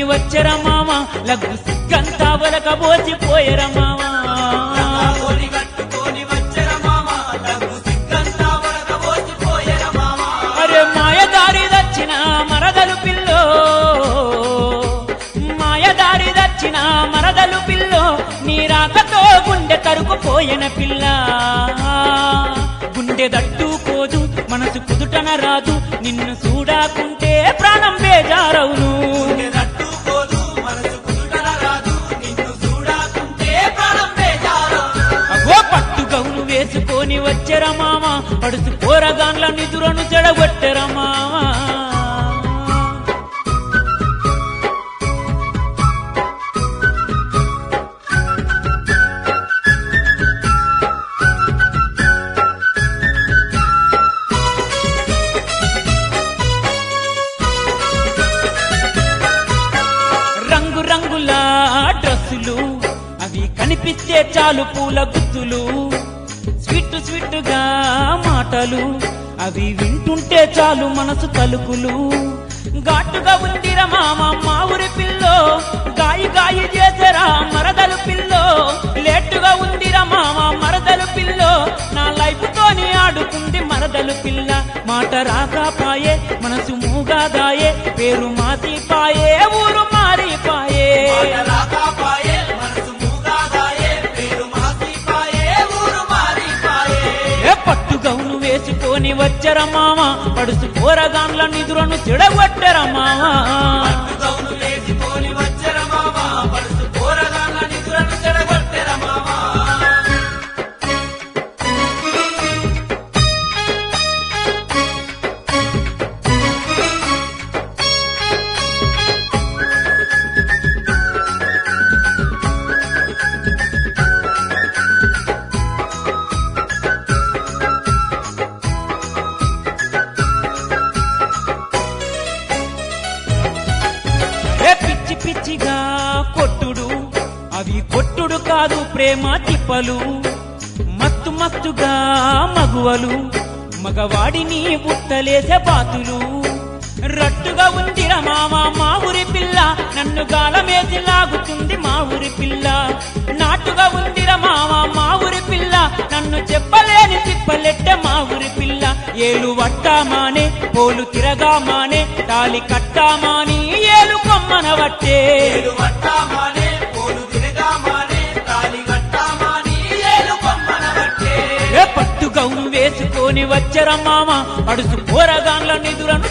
వచ్చెర మామ లగ్గు సిగ్గంతా వలకబోసి పోయెర మామ కోని కట్టుకొని వచ్చెర మామ లఘు సిగ్గంతా వరదబోసిపోయెర మామ అరే మాయదారి దచ్చిన మరదలు పిల్లో మాయదారి దచ్చిన మరదలు పిల్లో నీ రాకతో గుండె తరుకుపోయిన పిల్ల గుండె దట్టుకోదు మనసు కుదుటన రాదు నిన్ను చూడాకుంటే ప్రాణం బేజారవును గుండె తట్టుకోదు మనసు కుదుటన రాదు నిన్ను చూడాకుంటే ప్రాణం బేజారు అగో పట్టు గౌను వేసుకొని వచ్చెర మామ పడుసు పోరగాన్ల నిదురను చెడగొట్టెర మామ రంగు రంగుల డ్రెస్సులు అవి కనిపిస్తే చాలు పూల గుత్తులు స్వీట్ స్వీట్గా మాటలు అవి వింటుంటే చాలు మనసు తలుకులు ఘాటుగా ఉందిరా మామ మా ఊరి పిల్లో గాయి గాయి చేసరా మరదలు పిల్లో లేటుగా ఉందిరా మామ మరదలు పిల్లో నా లైఫ్ తోని ఆడుకుంది మరదలు పిల్ల మాట రాకాపాయే మనసు మూగాదాయే పేరు మాసిపాయే ఊరు మారిపాయే మాట రాకాపాయే మనసు మూగాదాయే పేరు మాసిపాయే ఊరు మారిపాయే ఏ పట్టు గౌను వేసుకొని వచ్చర మామ పడుసు పోరగాన్ల నిధులను చెడగొట్టర మామ గౌను వేసుకొని వచ్చెర మామ పడుసు పోరగాళ్ళ నిధులను చెడగొట్టెర మామ ఏ పిచ్చి పిచ్చిగా కొట్టుడు అవి కొట్టుడు కాదు ప్రేమ తిప్పలు మత్తు మత్తుగా మగువలు మగవాడిని బుట్టలేసే బాతులు రట్టుగా ఉందిరా మామ మా ఊరి పిల్ల నన్ను గాలమేసి లాగుతుంది మా ఊరి పిల్ల నాటుగా ఉందిరా మామ మా ఊరి పిల్ల నన్ను చెప్పలేని తిప్పలెట్టే మా ఊరి పిల్ల ఏలు వట్టామానే పోలు తిరగామానే తాలి కట్టామాని ఏలు కొమ్మన వట్టే ఏడు వట్టామానే పోలు తిరగామానే తాలి కట్టామాని ఏలు కొమ్మన బట్టే ఏ పట్టు గౌను వేసుకొని వచ్చర మామ అడుసు పోరగాన్ల నిధులను